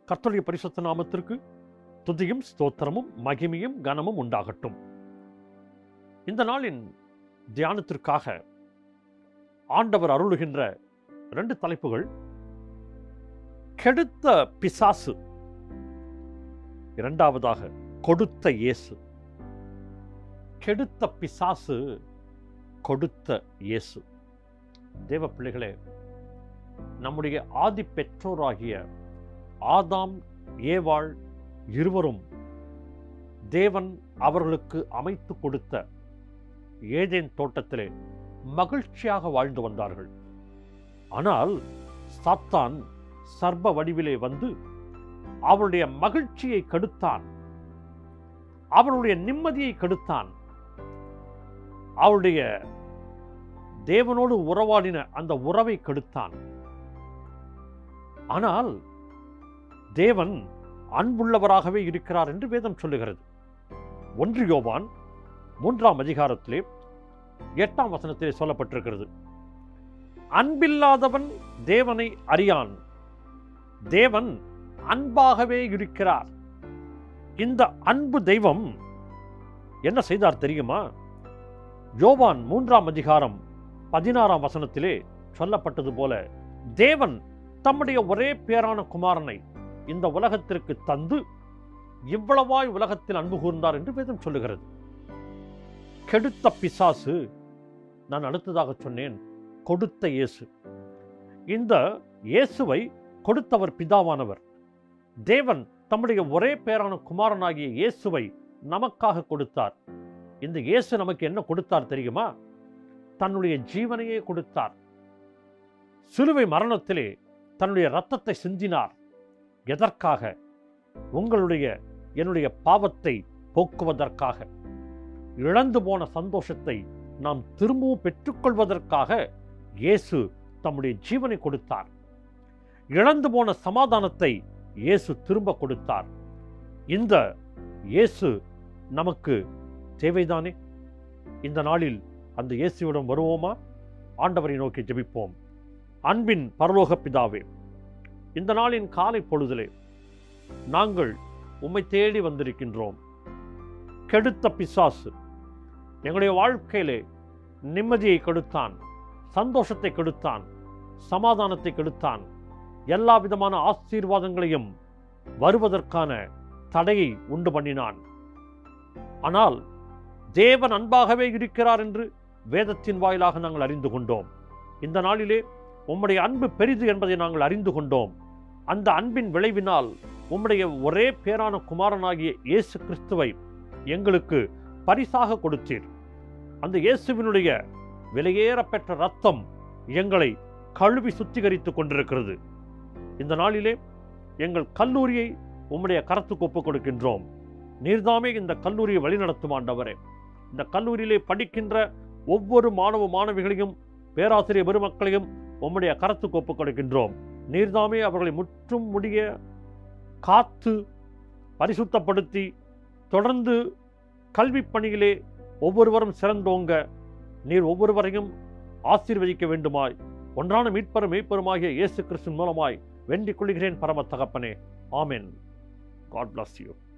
கர்த்தருடைய பரிசுத்த நாமத்திற்கு துதியும் ஸ்தோத்திரமும் மகிமையும் கனமும் உண்டாகட்டும் இந்த நாளின் தியானத்திற்காக ஆண்டவர் அருளுகின்ற ரெண்டு தலைப்புகள் கெடுத்த பிசாசு இரண்டாவதாக கொடுத்த இயேசு கெடுத்த பிசாசு கொடுத்த இயேசு தேவ பிள்ளைகளே நம்முடைய ஆதி பெற்றோராகிய ஆதாம் ஏவாள் இருவரும் தேவன் அவர்களுக்கு அமைத்து கொடுத்த ஏதேன் தோட்டத்திலே மகிழ்ச்சியாக வாழ்ந்து வந்தார்கள் ஆனால் சாத்தான் சர்ப வடிவிலே வந்து அவருடைய மகிழ்ச்சியை கெடுத்தான் அவருடைய நிம்மதியை கெடுத்தான் அவருடைய தேவனோடு உறவாடின அந்த உறவை கெடுத்தான் ஆனால் தேவன் அன்புள்ளவராகவே இருக்கிறார் என்று வேதம் சொல்லுகிறது ஒன்று யோவான் மூன்றாம் அதிகாரத்திலே எட்டாம் வசனத்திலே சொல்லப்பட்டிருக்கிறது அன்பில்லாதவன் தேவனை அறியான் தேவன் அன்பாகவே இருக்கிறார் இந்த அன்பு தெய்வம் என்ன செய்தார் தெரியுமா யோவான் மூன்றாம் அதிகாரம் பதினாறாம் வசனத்திலே சொல்லப்பட்டது போல தேவன் தம்முடைய ஒரே பேரான குமாரனை இந்த உலகத்திற்கு தந்து இவ்வளவாய் உலகத்தில் அன்பு கூர்ந்தார் என்று வேதம் சொல்லுகிறது கெடுத்த பிசாசு நான் அடுத்ததாக சொன்னேன் கொடுத்த இயேசு இந்த இயேசுவை கொடுத்தவர் பிதாவானவர் தேவன் தம்முடைய ஒரே பேரான குமாரனாகிய இயேசுவை நமக்காக கொடுத்தார் இந்த இயேசு நமக்கு என்ன கொடுத்தார் தெரியுமா தன்னுடைய ஜீவனையே கொடுத்தார் சிலுவை மரணத்திலே தன்னுடைய இரத்தத்தை சிந்தினார் எதற்காக உங்களுடைய என்னுடைய பாவத்தை போக்குவதற்காக இழந்து போன சந்தோஷத்தை நாம் திரும்பவும் பெற்றுக்கொள்வதற்காக இயேசு தம்முடைய ஜீவனை கொடுத்தார் இழந்து போன சமாதானத்தை இயேசு திரும்ப கொடுத்தார் இந்த இயேசு நமக்கு தேவைதானே இந்த நாளில் அந்த இயேசுவிடம் வருவோமா ஆண்டவரை நோக்கி ஜெபிப்போம் அன்பின் பரலோக பிதாவே இந்த நாளின் காலை பொழுதிலே நாங்கள் உம்மை தேடி வந்திருக்கின்றோம் கெடுத்த பிசாசு எங்களுடைய வாழ்க்கையிலே நிம்மதியை கெடுத்தான் சந்தோஷத்தை கெடுத்தான் சமாதானத்தை கெடுத்தான் எல்லா விதமான ஆசீர்வாதங்களையும் வருவதற்கான தடையை உண்டு பண்ணினான் ஆனால் தேவன் அன்பாகவே இருக்கிறார் என்று வேதத்தின் வாயிலாக நாங்கள் அறிந்து கொண்டோம் இந்த நாளிலே உம்முடைய அன்பு பெரிது என்பதை நாங்கள் அறிந்து கொண்டோம் அந்த அன்பின் விளைவினால் உம்முடைய ஒரே பேரான குமாரனாகிய இயேசு கிறிஸ்துவை எங்களுக்கு பரிசாக கொடுத்தீர் அந்த இயேசுவினுடைய விலையேற பெற்ற ரத்தம் எங்களை கழுவி சுத்திகரித்துக் கொண்டிருக்கிறது இந்த நாளிலே எங்கள் கல்லூரியை உம்முடைய கரத்துக்கு ஒப்புக் கொடுக்கின்றோம் நீர்தாமே இந்த கல்லூரியை வழிநடத்தும் ஆண்டவரே இந்த கல்லூரியிலே படிக்கின்ற ஒவ்வொரு மாணவ மாணவிகளையும் பேராசிரியர் பெருமக்களையும் உம்முடைய கரத்துக்கு ஒப்புக் கொடுக்கின்றோம் நீர்தாமே அவர்களை முற்றும் முடிய காத்து பரிசுத்தப்படுத்தி தொடர்ந்து கல்வி பணியிலே ஒவ்வொருவரும் சிறந்தோங்க நீர் ஒவ்வொருவரையும் ஆசீர்வதிக்க வேண்டுமாய் ஒன்றான மீட்பரும் மெய்ப்பருமாகிய இயேசு கிறிஸ்துவின் மூலமாய் வேண்டிக் கொள்கிறேன் பரம தகப்பனே ஆமென் காட் bless யூ